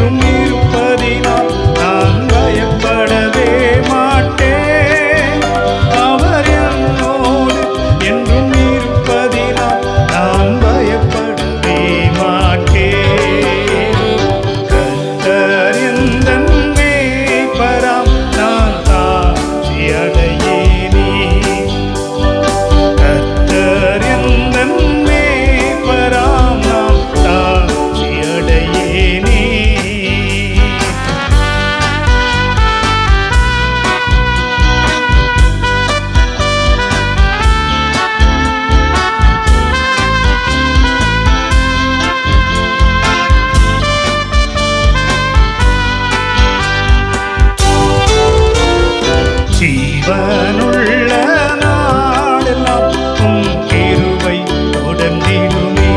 என்றும் இருப்பதினால் நான் பயப்படவே மாட்டேன் அவர் என்னோடு என்றும் இருப்பதினால் நான் பயப்படவே மாட்டேன் கர்த்தர் எந்தன் மேய்ப்பராம் நான் தாழ்ச்சி அடையேனே கர்த்தர் எந்தன் மேய்ப்பராம் நான் தாழ்ச்சி அடையேனே ஜீவனுள்ள நாளெல்லாம் உம் கிருபை தொடர்ந்திடுமே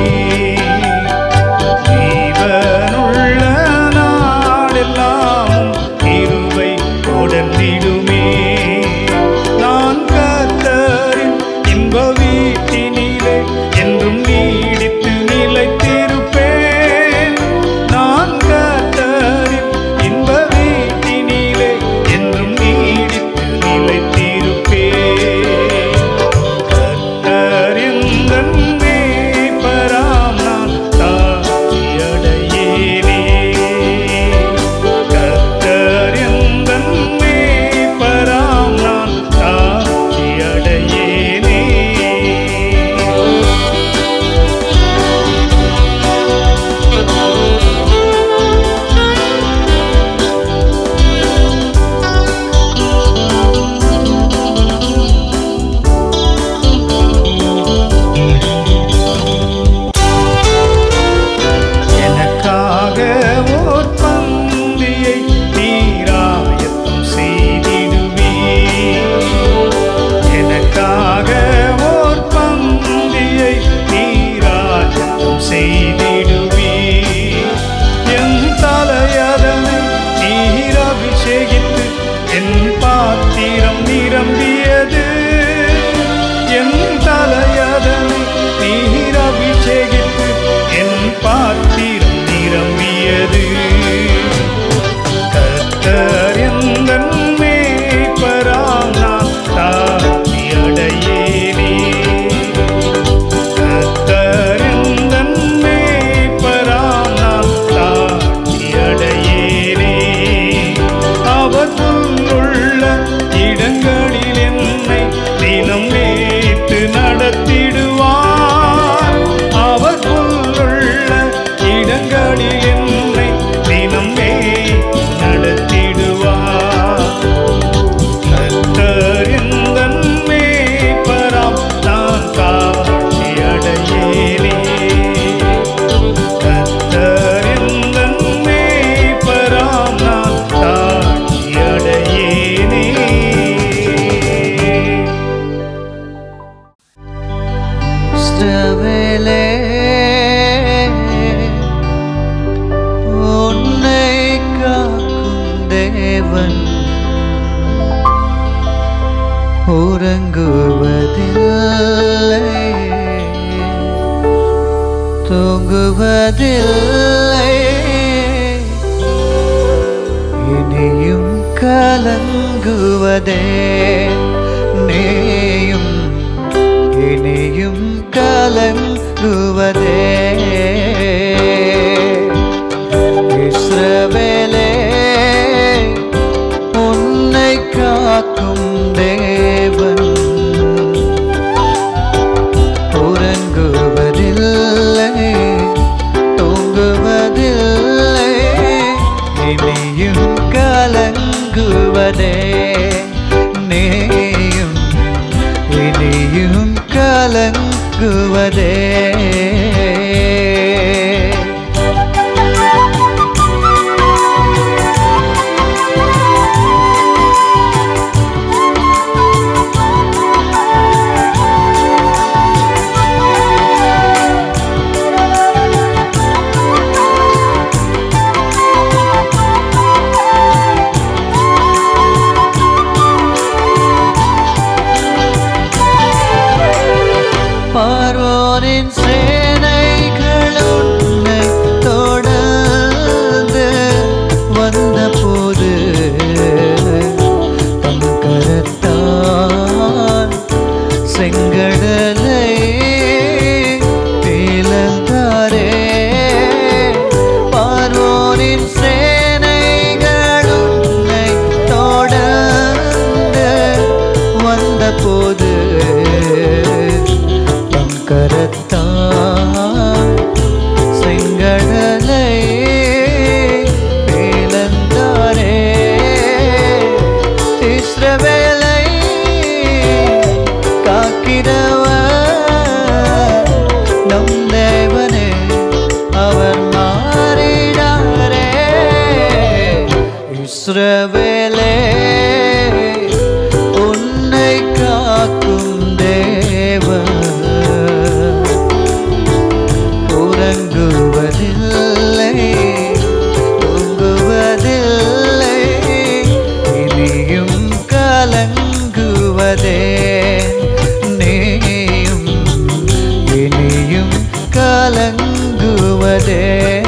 ஜீவனுள்ள நாளெல்லாம் உம் கிருபை தொடர்ந்திடுமே நான் கர்த்தரின் இன்ப வீட்டினிலே என்றும் நீடித்து நிலைத்திருப்பேன் நான் கர்த்தரின் இன்ப வீட்டினிலே என்றும் நீடித்து நிலைத்திருப்பேன் கர்த்தர் எந்தன் மேய்ப்பராம் நான் தாழ்ச்சி அடையேனே கர்த்தர் எந்தன் மேய்ப்பராம் நான் தாழ்ச்சி அடையேனே எனக்காக ஓர் பந்தியை நீராயத்தம் செய்திடுவே எனக்காக ஓர் பந்தியை நீராயத்தம் செய்திடுவே என் தலையதனை நீர் அபிஷேகித்து என் பாத்திரம் நிரம்பியது என் தலையதனை நீர் அபிஷேகித்து என் பாத்திரம் நிரம்பியது கர்த்தர் எந்தன் மேய்ப்பராம் நான் தாழ்த்தி அடையேனே கர்த்தர் எந்தன் மேய்ப்பராம் நான் தாழ்த்தி அடையேனே அவர் புல்லுள்ள இடங்களில் என்னை தினம் மேய்த்து நடத்திடுவார் அவர் புல்லுள்ள இடங்களில் என்னை தினம் மேய்த்து நடத்திடுவார் கர்த்தர் எந்தன் மேய்ப்பராம் நான் தாழ்ச்சி அடையேனே கர்த்தர் எந்தன் மேய்ப்பராம் நான் தாழ்ச்சி அடையேனே இஸ்ரவேலே, உன்னை காக்கும் தேவன் உறங்குவதில்லை தூங்குவதில்லை இனியும் கலங்குவதே நேயும் இனியும் கலங்குவதே இஸ்ரவேலே உன்னை காக்கும் தேவன் உறங்குவதில்லை தூங்குவதில்லை இனியும் கலங்குவதே நேயும் இனியும் கலங்குவதே பார்வோனின் இஸ்ரவேலே உன்னை காக்கும் தேவன் உறங்குவதில்லை தூங்குவதில்லை இனியும் கலங்குவதே நீயும் இனியும் கலங்குவதே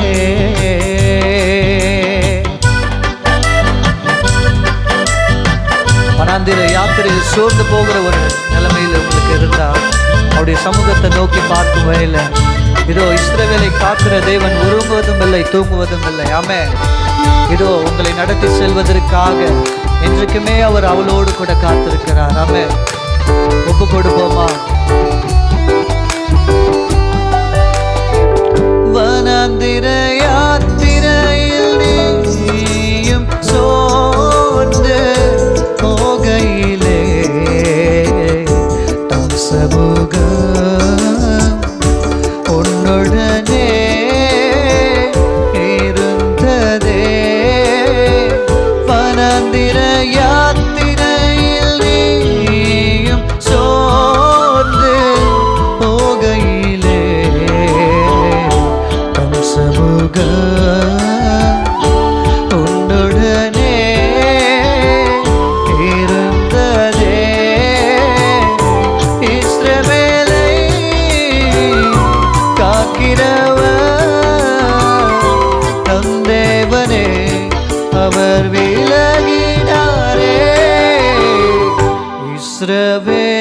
மனாந்திர யாத்திரையில் சோர்ந்து போகிற ஒரு நிலைமையில் உங்களுக்கு இருந்தா அவருடைய சமூகத்தை நோக்கி பார்க்கும் வகையில் இதோ இஸ்ரவேலை காக்கிற தேவன் உருங்குவதும் இல்லை தூங்குவதும் இல்லை ஆமே இதோ உங்களை நடத்தி செல்வதற்காக என்றைக்குமே அவர் அவளோடு கூட காத்திருக்கிறார் ஆமே ஒப்பு கொடுப்போமா வனாந்திர யாத்திரையில் நீயும் சோர்ந்து போகையிலே தம் சமூகம் உன்னுடனே இருந்ததே வனாந்திர யாத்திரையில் நீயும் சோர்ந்து போகையிலே தம் சமூகம் உன்னுடனே இருந்ததே இஸ்ரவேலை காக்கிறவர் தம் தேவனே அவர் விலகினாரே இஸ்ரவேலை